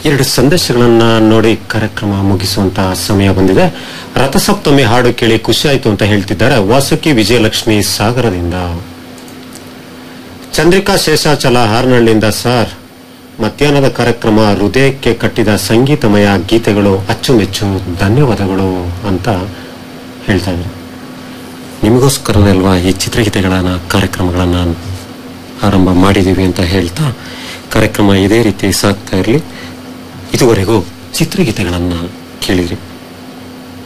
ಎರಡು ಸಂದೇಶಗಳನ್ನ ನೋಡಿ ಕಾರ್ಯಕ್ರಮ ಮುಗಿಸುವಂತಹ ಸಮಯ ಬಂದಿದೆ ರಥಸಪ್ತಮಿ ಹಾಡು ಕೇಳಿ ಖುಷಿ ಆಯ್ತು ಅಂತ ಹೇಳ್ತಿದ್ದಾರೆ ವಾಸುಕಿ ವಿಜಯಲಕ್ಷ್ಮಿ ಸಾಗರದಿಂದ ಚಂದ್ರಿಕಾ ಶೇಷಾಚಲ ಹಾರ್ನಹಳ್ಳಿಯಿಂದ ಸರ್ ಮಧ್ಯಾಹ್ನದ ಕಾರ್ಯಕ್ರಮ ಹೃದಯಕ್ಕೆ ಕಟ್ಟಿದ ಸಂಗೀತಮಯ ಗೀತೆಗಳು ಅಚ್ಚುಮೆಚ್ಚು ಧನ್ಯವಾದಗಳು ಅಂತ ಹೇಳ್ತಾ ಇದ್ದಾರೆ ನಿಮಗೋಸ್ಕರನೇ ಅಲ್ವಾ ಈ ಚಿತ್ರಗೀತೆಗಳನ್ನ ಕಾರ್ಯಕ್ರಮಗಳನ್ನ ಆರಂಭ ಮಾಡಿದೀವಿ ಅಂತ ಹೇಳ್ತಾ ಕಾರ್ಯಕ್ರಮ ಇದೇ ರೀತಿ ಸಾಗ್ತಾ ಇರಲಿ ಇದುವರೆಗೂ ಚಿತ್ರಗೀತೆಗಳನ್ನ ಕೇಳಿರಿ